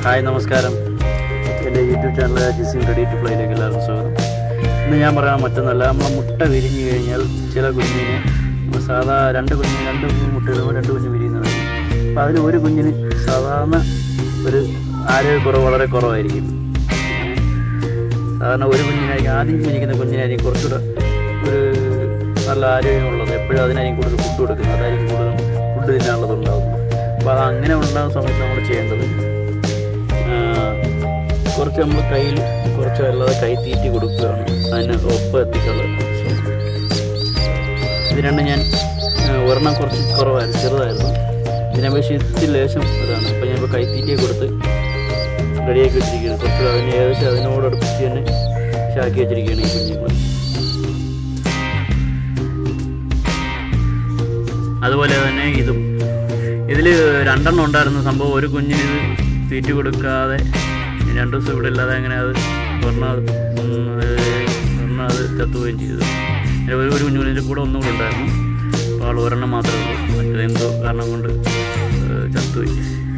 Hi നമസ്കാരം എൻ്റെ YouTube channel Jisin ready to പ്ലേയിലേക്ക് എല്ലാവർക്കും സ്വാഗതം ഇന്ന് ഞാൻ പറയാൻ മറ്റൊന്നല്ല നമ്മളെ മുട്ട വിരിഞ്ഞു കഴിഞ്ഞാൽ ചില കുഞ്ഞിന് നമ്മൾ സാധാ രണ്ട് കുഞ്ഞിന് രണ്ട് മുട്ട ഇടുമ്പോൾ രണ്ട് കുഞ്ഞ് വിരിയുന്നതാണ് അപ്പോൾ അതിൽ ഒരു കുഞ്ഞിന് സാധാരണ ഒരു ആരോഗ്യക്കുറവ് വളരെ കുറവായിരിക്കും സാധാരണ ഒരു കുഞ്ഞിനായിരിക്കും ആദ്യം ജനിക്കുന്ന കുഞ്ഞിനായിരിക്കും കുറച്ചുകൂടെ ഒരു നല്ല ആരോഗ്യമുള്ളത് എപ്പോഴും അതിനായിരിക്കും കൂടുതൽ ഫുഡ് കൊടുക്കുന്നത് അതായിരിക്കും കൂടുതൽ ഫുഡ് തിന്നാനുള്ളത് ഉണ്ടാകുന്നത് അപ്പോൾ അത് അങ്ങനെ ഉണ്ടാകുന്ന സമയത്ത് നമ്മൾ ചെയ്യേണ്ടത് ആ, കുറച്ച് നമ്മൾ കയ്യിൽ കുറച്ച് അല്ലാതെ കൈ തീറ്റി കൊടുക്കുകയാണ് അതിന് ഒപ്പം എത്തിച്ചുള്ളത് ഇത് രണ്ടും ഞാൻ ആ, ഒരെണ്ണം കുറച്ച് കുറവായിരുന്നു ചെറുതായിരുന്നു ഇതിനപേക്ഷിച്ച് ലേശം ഇതാണ് അപ്പോൾ ഞാനിപ്പോൾ കൈത്തീറ്റിയെ കൊടുത്ത് റെഡിയാക്കി വെച്ചിരിക്കുകയാണ് കുറച്ച് അതിന് ഏകദേശം അതിനോടടുപ്പിച്ച് തന്നെ ശാക്കി വെച്ചിരിക്കുകയാണ് ഈ കുഞ്ഞുങ്ങൾ അതുപോലെ തന്നെ ഇതും ഇതിൽ രണ്ടെണ്ണം ഉണ്ടായിരുന്ന സംഭവം ഒരു കുഞ്ഞിന് ഇത് തീറ്റി കൊടുക്കാതെ രണ്ട് ദിവസം ഇവിടെ ഇല്ലാതെ അങ്ങനെ അത് ഒരെണ്ണം അത് ഉം, ഏഹ്, ഒരെണ്ണം അത് ചത്തുപോവുകയും ചെയ്തു പിന്നെ ഒരു ഒരു കുഞ്ഞുകുഞ്ഞിൻ്റെ കൂടെ ഒന്നും കൂടെ ഉണ്ടായിരുന്നു അപ്പോൾ ആൾ ഒരെണ്ണം മാത്രമേ ഉള്ളൂ മറ്റേത് എന്തോ കാരണം കൊണ്ട് ഏഹ്, ചത്തുപോയി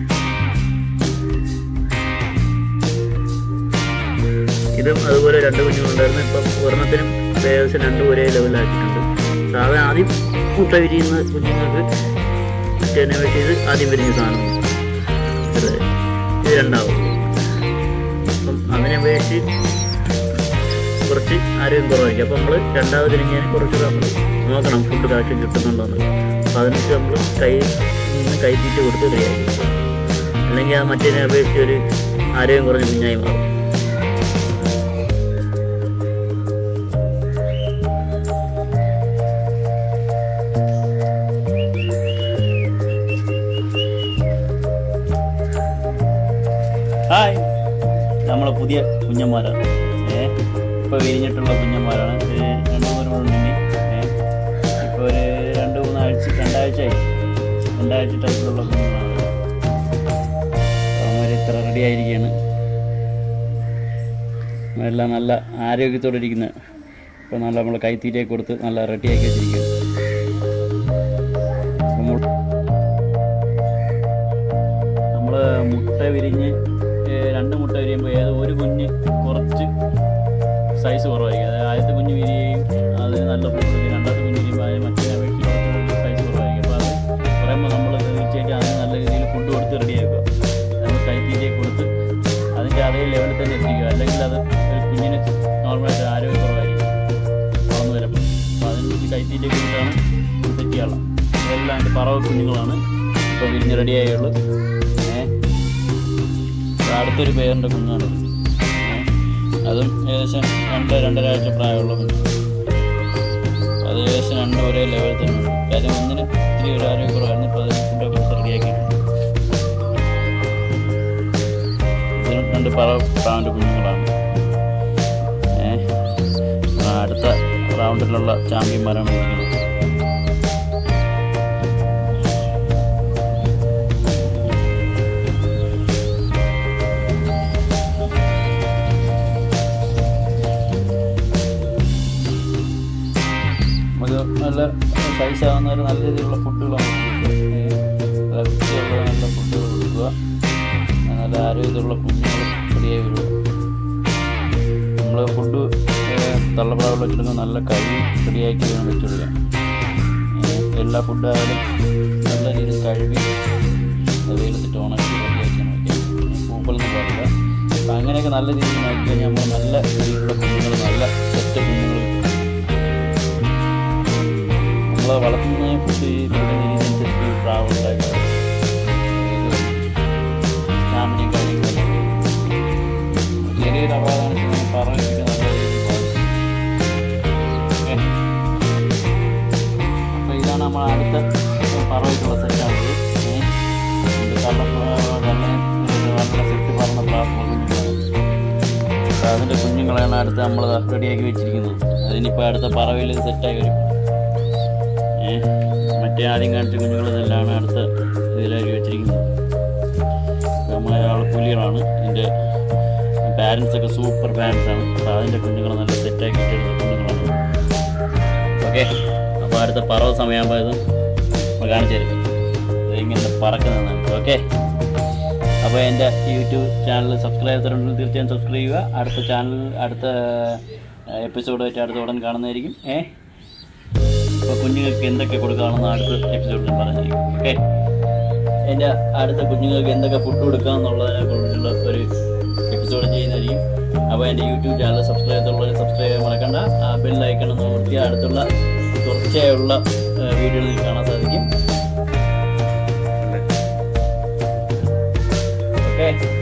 ഇതും അതുപോലെ രണ്ട് കുഞ്ഞുങ്ങളുണ്ടായിരുന്നു ഇപ്പം ഒരെണ്ണത്തിനും ഏകദേശം രണ്ടും ഒരേ ലെവലാക്കിയിട്ടുണ്ട് സാധാരണ ആദ്യം മുട്ട വിരിയുന്ന കുഞ്ഞുങ്ങൾക്ക് മറ്റേനെ വെച്ച് ഇത് ആദ്യം വിരിഞ്ഞ സാധനം ഇത് ഇത് രണ്ടാവും അപ്പം അതിനെ അപേക്ഷിച്ച് കുറച്ച് ആരോഗ്യം കുറവായിരിക്കും അപ്പം നമ്മൾ രണ്ടാമത് തിരിഞ്ഞാൽ കുറച്ചുകൂടെ നമ്മൾ നോക്കണം ഫുഡ് കാശ് കിട്ടുന്നുണ്ടോന്ന് അപ്പം അതിനനുസരിച്ച് നമ്മൾ കൈ നിന്ന് കൈ തീറ്റ കൊടുത്ത് റെഡിയായിരിക്കും അല്ലെങ്കിൽ ആ മറ്റേനെ അപേക്ഷിച്ച് ഒരു ആരോഗ്യം കുറഞ്ഞ കുഞ്ഞായി മാറും ഹായ് നമ്മളെ പുതിയ കുഞ്ഞന്മാരാണ് ഏ ഇപ്പോൾ വിരിഞ്ഞിട്ടുള്ള കുഞ്ഞന്മാരാണ് ഒരു രണ്ട് മൂന്നുണ്ടെങ്കിൽ ഏ ഇപ്പോൾ ഒരു രണ്ട് മൂന്നാഴ്ച രണ്ടാഴ്ചയായി രണ്ടാഴ്ച ടൈപ്പിലുള്ള കുഞ്ഞുങ്ങളാണ് അവർ ഇത്ര റെഡി ആയിരിക്കുകയാണ് എല്ലാം നല്ല ആരോഗ്യത്തോടെ ഇരിക്കുന്ന ഇപ്പോൾ നല്ല നമ്മൾ കൈത്തീറ്റയൊക്കെ കൊടുത്ത് നല്ല റെഡിയാക്കി വെച്ചിരിക്കുകയാണ് അപ്പോൾ നമ്മൾ മുട്ട വിരിഞ്ഞ് ഏ, രണ്ട് മുട്ട വിരിയുമ്പോൾ ഏത് ഒരു കുഞ്ഞ് കുറച്ച് സൈസ് കുറവായിരിക്കും അതായത് ആദ്യത്തെ കുഞ്ഞ് വിരിയുകയും അത് നല്ല ഫുഡ് കൊടുക്കും രണ്ടാമത്തെ കുഞ്ഞ് വിരിയുമ്പോൾ അതിന് മറ്റേ അപേക്ഷിച്ച് കുറച്ച് സൈസ് കുറവായിരിക്കും അപ്പോൾ അത് പറയുമ്പോൾ നമ്മൾ തീർച്ചയായിട്ടും അതിന് നല്ല രീതിയിൽ ഫുഡ് കൊടുത്ത് റെഡിയാക്കുക നമ്മൾ കൈത്തീറ്റയൊക്കെ കൊടുത്ത് അതിൻ്റെ അതേ ലെവലിൽ തന്നെ എത്തിക്കുക അല്ലെങ്കിൽ അത് ഒരു കുഞ്ഞിന് നോർമലായിട്ട് ആരോഗ്യ കുറവായിരിക്കും വളർന്നു വരുമ്പോൾ അപ്പോൾ അതിനനുസരിച്ച് കൈത്തീറ്റയൊക്കെ കൊടുത്താണ് സെറ്റ് ചെയ്യാനുള്ള ഇതെല്ലാം എൻ്റെ പറവ കുഞ്ഞുങ്ങളാണ് ഇപ്പോൾ വിരിഞ്ഞ് റെഡിയായുള്ളൂ ഏഹ് ഇത് അടുത്തൊരു പേരിൻ്റെ കുഞ്ഞാണ് അതും ഏകദേശം രണ്ട് രണ്ടര ആഴ്ച പ്രായമുള്ള കുഞ്ഞ് അത് ഏകദേശം രണ്ടും ഒരേ ലെവലിൽ തന്നെ ഉണ്ട് കാര്യം ഒന്നിന് ഇത്തിരി ഒരു ആരോഗ്യക്കുറവായിരുന്നു ഇപ്പോൾ അതിന് ഫുഡൊക്കെ കൊടുത്ത് റെഡിയാക്കിയിട്ടുണ്ട് ഇതിനും രണ്ട് പറ പ്രാവിൻ്റെ കുഞ്ഞുങ്ങളാണ് ഏഹ് അടുത്ത റൗണ്ടിലുള്ള ചാമ്പ്യന്മാരാണ് കുഞ്ഞുങ്ങൾ നമുക്ക് നല്ല സൈസ് ആവുന്ന ഒരു നല്ല രീതിയിലുള്ള ഫുഡുകളാണ് നല്ല വൃത്തിയുള്ള നല്ല ഫുഡുകൾ കൊടുക്കുക നല്ല ആരോഗ്യമുള്ള കുഞ്ഞുങ്ങൾ റെഡിയായി വരിക നമ്മൾ ഫുഡ് തള്ളപ്രാവുള്ള വെച്ചിടുമ്പോൾ നല്ല കഴുകി റെഡിയാക്കി വേണം വെച്ച് കൊടുക്കാൻ ഏഹ് എല്ലാ ഫുഡായാലും നല്ല രീതിയിൽ കഴുകി വെയിലത്തിട്ട് ഉണക്കി റെഡിയാക്കി നോക്കിയാൽ പൂപ്പലൊന്നും പാടില്ല അപ്പം അങ്ങനെയൊക്കെ നല്ല രീതിയിൽ നോക്കി കഴിഞ്ഞാൽ നമ്മൾ നല്ല രീതിയിലുള്ള കുഞ്ഞുങ്ങൾ നല്ല സെറ്റ് കുഞ്ഞുങ്ങൾ നമ്മൾ വളർത്തുന്ന ഫുഡ് ഈ രീതിയനുസരിച്ച് പ്രാവ് ഉണ്ടാക്കുക സ്റ്റാമിനയും കാര്യങ്ങളും ചെറിയൊരു അപകടമാണ് നമ്മൾ പറഞ്ഞിട്ട് നല്ല രീതിയിൽ ബാധിക്കും. ഓക്കേ. അപ്പോൾ ഇതാണ് നമ്മൾ അടുത്ത പറവയ്ക്കുള്ള സെറ്റാണത് കള്ള കള്ള നല്ല സെറ്റ് പറഞ്ഞ പ്രാർത്ഥന കുഞ്ഞുങ്ങളാണ് അപ്പോൾ അതിൻ്റെ കുഞ്ഞുങ്ങളാണ് അടുത്ത് നമ്മൾ റെഡിയാക്കി വെച്ചിരിക്കുന്നത് അതിനിപ്പോൾ അടുത്ത പറവയിൽ സെറ്റായി വരും ഏ, മറ്റേ ആദ്യം കാണിച്ച കുഞ്ഞുങ്ങൾ തന്നെയാണ് അടുത്ത ഇതിലാക്കി വെച്ചിരിക്കുന്നത് അപ്പോൾ നമ്മളെ ആൾ പുലികളാണ് ഇതിൻ്റെ പാരൻസ് ഒക്കെ സൂപ്പർ പാരൻസ് ആണ് അപ്പോൾ അതിൻ്റെ കുഞ്ഞുങ്ങൾ നല്ല സെറ്റാക്കി ഇട്ടെടുത്ത കുഞ്ഞുങ്ങളാണ് ഓക്കെ അപ്പോൾ അടുത്ത പറവ സമയമാകുമ്പോൾ ഇത് നമ്മൾ കാണിച്ചു തരും ഇത് ഇങ്ങനെ പറക്കുന്നതാണ് ഓക്കെ അപ്പോൾ എൻ്റെ യൂട്യൂബ് ചാനൽ സബ്സ്ക്രൈബ് ചെയ്തിട്ടുണ്ടെങ്കിൽ തീർച്ചയായും സബ്സ്ക്രൈബ് ചെയ്യുക അടുത്ത ചാനൽ അടുത്ത എപ്പിസോഡായിട്ട് അടുത്ത ഉടൻ കാണുന്നതായിരിക്കും ഏ ഇപ്പോൾ കുഞ്ഞുങ്ങൾക്ക് എന്തൊക്കെ കൊടുക്കാമെന്ന് അടുത്ത എപ്പിസോഡിൽ പറഞ്ഞിരിക്കും ഓക്കെ എൻ്റെ അടുത്ത കുഞ്ഞുങ്ങൾക്ക് എന്തൊക്കെ ഫുഡ് കൊടുക്കാമെന്നുള്ളതിനെ കുറിച്ചുള്ള ഒരു എപ്പിസോഡ് ചെയ്യുന്നതായിരിക്കും അപ്പോൾ എൻ്റെ യൂട്യൂബ് ചാനൽ സബ്സ്ക്രൈബ് ചെയ്തുള്ളവർ സബ്സ്ക്രൈബ് ചെയ്യാൻ മറക്കണ്ട ആ ബെല്ലൈക്കൺ ഒന്ന് നോക്കി അടുത്തുള്ള തുടർച്ചയായുള്ള വീഡിയോകൾ നിങ്ങൾക്ക് കാണാൻ സാധിക്കും ഓക്കെ